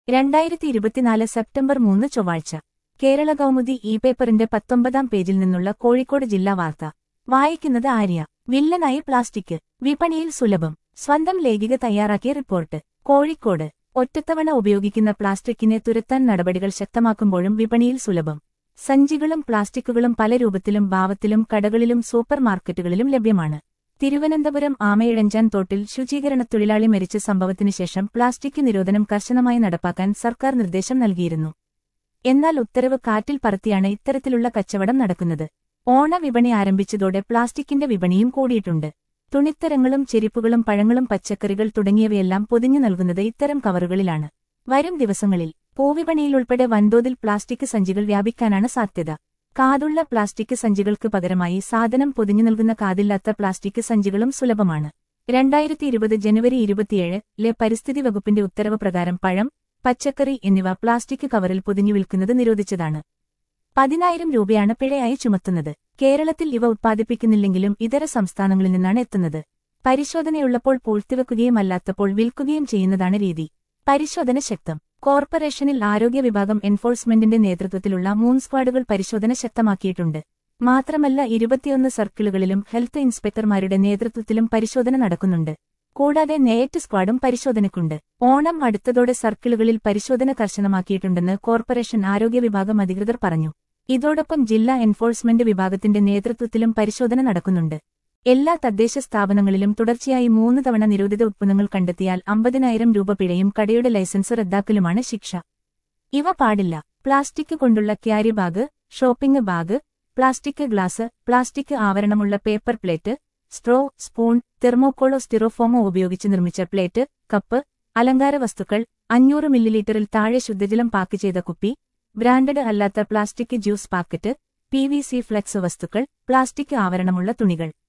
രണ്ടായിരത്തി ഇരുപത്തിനാല് സെപ്റ്റംബർ മൂന്ന് ചൊവ്വാഴ്ച കേരള കൗമുദി ഇ പേപ്പറിന്റെ പത്തൊമ്പതാം പേജിൽ നിന്നുള്ള കോഴിക്കോട് ജില്ലാ വാർത്ത വായിക്കുന്നത് ആര്യ വില്ലനായി പ്ലാസ്റ്റിക് വിപണിയിൽ സുലഭം സ്വന്തം ലേഖിക തയ്യാറാക്കിയ റിപ്പോർട്ട് കോഴിക്കോട് ഒറ്റത്തവണ ഉപയോഗിക്കുന്ന പ്ലാസ്റ്റിക്കിനെ തുരത്താൻ നടപടികൾ ശക്തമാക്കുമ്പോഴും വിപണിയിൽ സുലഭം സഞ്ചികളും പ്ലാസ്റ്റിക്കുകളും പല രൂപത്തിലും ഭാവത്തിലും കടകളിലും സൂപ്പർ മാർക്കറ്റുകളിലും ലഭ്യമാണ് തിരുവനന്തപുരം ആമയിഴഞ്ചാൻ തോട്ടിൽ ശുചീകരണ തൊഴിലാളി മരിച്ച സംഭവത്തിനു ശേഷം പ്ലാസ്റ്റിക് നിരോധനം കർശനമായി നടപ്പാക്കാൻ സർക്കാർ നിർദ്ദേശം നൽകിയിരുന്നു എന്നാൽ ഉത്തരവ് കാറ്റിൽ പറത്തിയാണ് ഇത്തരത്തിലുള്ള കച്ചവടം നടക്കുന്നത് ഓണവിപണി ആരംഭിച്ചതോടെ പ്ലാസ്റ്റിക്കിന്റെ വിപണിയും കൂടിയിട്ടുണ്ട് തുണിത്തരങ്ങളും ചെരിപ്പുകളും പഴങ്ങളും പച്ചക്കറികൾ തുടങ്ങിയവയെല്ലാം പൊതിഞ്ഞു നൽകുന്നത് ഇത്തരം കവറുകളിലാണ് വരും ദിവസങ്ങളിൽ പൂവിപണിയിലുൾപ്പെടെ വൻതോതിൽ പ്ലാസ്റ്റിക് സഞ്ചികൾ വ്യാപിക്കാനാണ് സാധ്യത കാതുള്ള പ്ലാസ്റ്റിക് സഞ്ചികൾക്ക് പകരമായി സാധനം പൊതിഞ്ഞു നൽകുന്ന കാതില്ലാത്ത പ്ലാസ്റ്റിക് സഞ്ചികളും സുലഭമാണ് രണ്ടായിരത്തി ഇരുപത് ജനുവരി ഇരുപത്തിയേഴ് ലെ പരിസ്ഥിതി വകുപ്പിന്റെ ഉത്തരവ് പ്രകാരം പഴം പച്ചക്കറി എന്നിവ പ്ലാസ്റ്റിക് കവറിൽ പൊതിഞ്ഞു വിൽക്കുന്നത് നിരോധിച്ചതാണ് പതിനായിരം രൂപയാണ് പിഴയായി ചുമത്തുന്നത് കേരളത്തിൽ ഇവ ഉത്പാദിപ്പിക്കുന്നില്ലെങ്കിലും ഇതര സംസ്ഥാനങ്ങളിൽ നിന്നാണ് എത്തുന്നത് പരിശോധനയുള്ളപ്പോൾ പൂഴ്ത്തിവെക്കുകയും അല്ലാത്തപ്പോൾ വിൽക്കുകയും ചെയ്യുന്നതാണ് രീതി പരിശോധന ശക്തം കോർപ്പറേഷനിൽ ആരോഗ്യ വിഭാഗം എൻഫോഴ്സ്മെന്റിന്റെ നേതൃത്വത്തിലുള്ള മൂന്ന് സ്ക്വാഡുകൾ പരിശോധന ശക്തമാക്കിയിട്ടുണ്ട് മാത്രമല്ല ഇരുപത്തിയൊന്ന് സർക്കിളുകളിലും ഹെൽത്ത് ഇൻസ്പെക്ടർമാരുടെ നേതൃത്വത്തിലും പരിശോധന നടക്കുന്നുണ്ട് കൂടാതെ നേറ്റ് സ്ക്വാഡും പരിശോധനയ്ക്കുണ്ട് ഓണം അടുത്തതോടെ സർക്കിളുകളിൽ പരിശോധന കർശനമാക്കിയിട്ടുണ്ടെന്ന് കോർപ്പറേഷൻ ആരോഗ്യ വിഭാഗം അധികൃതർ പറഞ്ഞു ഇതോടൊപ്പം ജില്ലാ എൻഫോഴ്സ്മെന്റ് വിഭാഗത്തിന്റെ നേതൃത്വത്തിലും പരിശോധന നടക്കുന്നുണ്ട് എല്ലാ തദ്ദേശ സ്ഥാപനങ്ങളിലും തുടർച്ചയായി മൂന്ന് തവണ നിരോധിത ഉത്പന്നങ്ങൾ കണ്ടെത്തിയാൽ അമ്പതിനായിരം രൂപ പിഴയും കടയുടെ ലൈസൻസ് റദ്ദാക്കലുമാണ് ശിക്ഷ ഇവ പാടില്ല പ്ലാസ്റ്റിക് കൊണ്ടുള്ള carry bag shopping bag plastic glass plastic ആവരണമുള്ള പേപ്പർ പ്ലേറ്റ് സ്ട്രോ സ്പൂൺ തെർമോക്കോളോ സ്റ്റിറോഫോമോ ഉപയോഗിച്ച് നിർമ്മിച്ച പ്ലേറ്റ് കപ്പ് അലങ്കാര വസ്തുക്കൾ അഞ്ഞൂറ് മില്ലിലീറ്ററിൽ താഴെ ശുദ്ധജലം പാക്ക് ചെയ്ത കുപ്പി ബ്രാൻഡഡ് അല്ലാത്ത plastic juice packet P V C flex വസ്തുക്കൾ പ്ലാസ്റ്റിക് ആവരണമുള്ള തുണികൾ